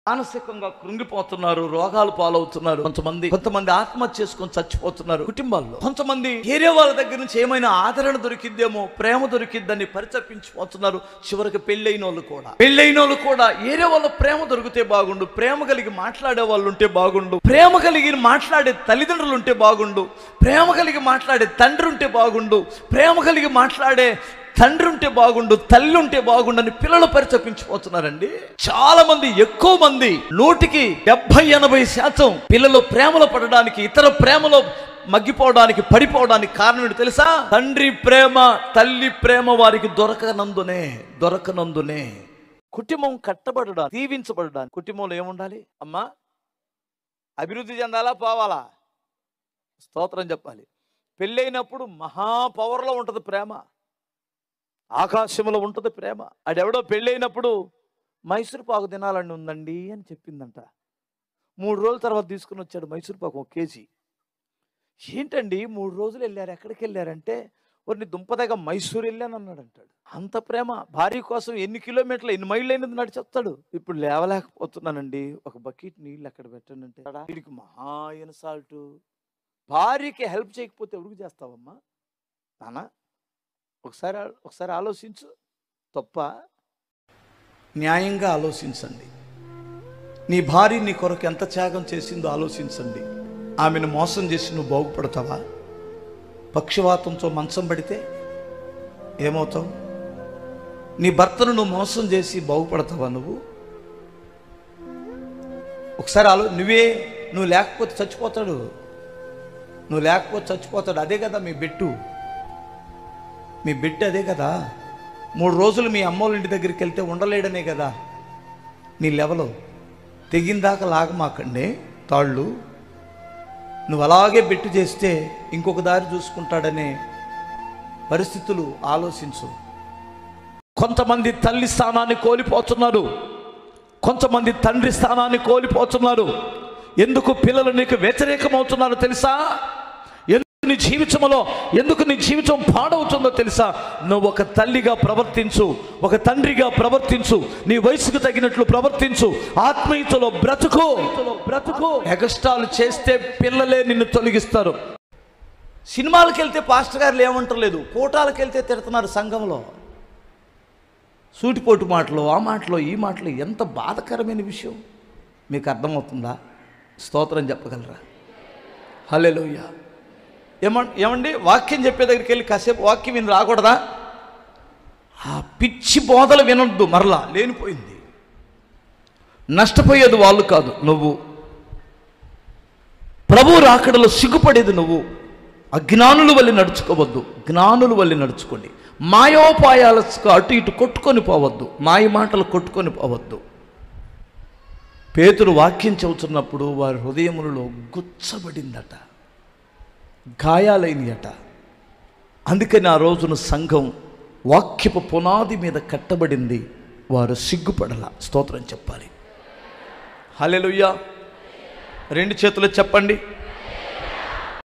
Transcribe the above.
మానసికంగా కృంగిపోతున్నారు రోగాలు పాలవుతున్నారు కొంతమంది కొంతమంది ఆత్మహత్య చేసుకొని చచ్చిపోతున్నారు కుటుంబాల్లో కొంతమంది వేరే వాళ్ళ దగ్గర నుంచి ఏమైనా ఆదరణ దొరికిద్దేమో ప్రేమ దొరికిద్దని పరితపించిపోతున్నారు చివరికి పెళ్ళైన వాళ్ళు కూడా పెళ్ళైన వాళ్ళు కూడా వేరే వాళ్ళ ప్రేమ దొరికితే బాగుండు ప్రేమ కలిగి మాట్లాడే వాళ్ళు ఉంటే బాగుండు ప్రేమ కలిగి మాట్లాడే తల్లిదండ్రులు ఉంటే బాగుండు ప్రేమ కలిగి మాట్లాడే తండ్రి ఉంటే బాగుండు ప్రేమ కలిగి మాట్లాడే తండ్రి ఉంటే బాగుండు తల్లి ఉంటే బాగుండని పిల్లలు పరితపించిపోతున్నారండి చాలా మంది ఎక్కువ మంది నూటికి డెబ్బై ఎనభై శాతం పిల్లలు ప్రేమలో పడడానికి ఇతర ప్రేమలో మగ్గిపోవడానికి పడిపోవడానికి కారణం ఏంటి తెలుసా తండ్రి ప్రేమ తల్లి ప్రేమ వారికి దొరకనందునే దొరకనందునే కుటుంబం కట్టబడడానికి దీవించబడడానికి కుటుంబంలో ఏముండాలి అమ్మా అభివృద్ధి చెందాలా పోవాలా స్తోత్రం చెప్పాలి పెళ్ళైనప్పుడు మహా పవర్లో ఉంటుంది ప్రేమ ఆకాశంలో ఉంటుంది ప్రేమ ఆడెవడో పెళ్ళైనప్పుడు మైసూరు పాకు తినాలని ఉందండి అని చెప్పిందంట మూడు రోజుల తర్వాత తీసుకుని వచ్చాడు మైసూరు పాకు ఒక కేజీ ఏంటండి మూడు రోజులు వెళ్ళారు ఎక్కడికి వెళ్ళారంటే వారిని దుంపదగా మైసూరు వెళ్ళాను అన్నాడు అంటాడు అంత ప్రేమ భార్య కోసం ఎన్ని కిలోమీటర్లు ఎన్ని మైళ్ళు అయినది నడిచేస్తాడు ఇప్పుడు లేవలేకపోతున్నానండి ఒక బకెట్ నీళ్ళు ఎక్కడ పెట్టండి అంటే వీడికి మహాయన సాల్ట్ భార్యకి హెల్ప్ చేయకపోతే ఎవరికి చేస్తావమ్మా నానా ఒకసారి ఆ- ఒకసారి ఆలోచించు తప్ప న్యాయంగా ఆలోచించండి నీ భార్య నీ కొరకు ఎంత త్యాగం చేసిందో ఆలోచించండి ఆమెను మోసం చేసి నువ్వు బాగుపడతావా పక్షవాతంతో మంచం పడితే ఏమవుతావు నీ భర్తను నువ్వు మోసం చేసి బాగుపడతావా నువ్వు ఒకసారి ఆలో నువ్వే నువ్వు లేకపోతే చచ్చిపోతాడు నువ్వు లేకపోతే చచ్చిపోతాడు అదే కదా మీ బెట్టు మీ బిడ్డ అదే కదా మూడు రోజులు మీ అమ్మోళ్ళ ఇంటి దగ్గరికి వెళ్తే ఉండలేడనే కదా నీ లెవెలు తెగిందాక లాగమాకండి తాళ్ళు నువ్వు అలాగే బెట్టు చేస్తే ఇంకొక దారి చూసుకుంటాడనే పరిస్థితులు ఆలోచించు కొంతమంది తల్లి స్థానాన్ని కోల్పోతున్నారు కొంతమంది తండ్రి స్థానాన్ని కోల్పోతున్నారు ఎందుకు పిల్లలు నీకు వ్యతిరేకమవుతున్నారు తెలుసా ఎందుకు నీ జీవితంలో ఎందుకు నీ జీవితం పాడవుతుందో తెలుసా నువ్వు ఒక తల్లిగా ప్రవర్తించు ఒక తండ్రిగా ప్రవర్తించు నీ వయసుకు తగినట్లు ప్రవర్తించు ఆత్మీయతలో బ్రతుకు బ్రతుకు ఎగస్టాలు చేస్తే పిల్లలే నిన్ను తొలగిస్తారు సినిమాలకు వెళ్తే పాస్టర్ గారులు ఏమంటలేదు కూటాలకు వెళ్తే తిడుతున్నారు సంఘంలో సూటిపోటు మాటలు ఆ మాటలు ఈ మాటలు ఎంత బాధకరమైన విషయం మీకు అర్థమవుతుందా స్తోత్రం చెప్పగలరా హల్లెలూయ ఏమ ఏమండి వాక్యం చెప్పే దగ్గరికి వెళ్ళి కాసేపు వాక్యం విని రాకూడదా ఆ పిచ్చి బోధలు వినొద్దు మరలా లేనిపోయింది నష్టపోయేది వాళ్ళు కాదు నువ్వు ప్రభు రాకడలో సిగ్గుపడేది నువ్వు అజ్ఞానుల వల్ల నడుచుకోవద్దు జ్ఞానుల వల్ల నడుచుకోండి మాయోపాయాలకు అటు ఇటు కొట్టుకొని పోవద్దు మాయ మాటలు కొట్టుకొని పోవద్దు పేతురు వాక్యం చెబుతున్నప్పుడు వారి హృదయములలో గుచ్చబడిందట గాయాలైనయట అందుకని ఆ రోజున సంఘం వాక్యపు పునాది మీద కట్టబడింది వారు సిగ్గుపడల స్తోత్రం చెప్పాలి హల్లెలూయా రెండు చేతులు చెప్పండి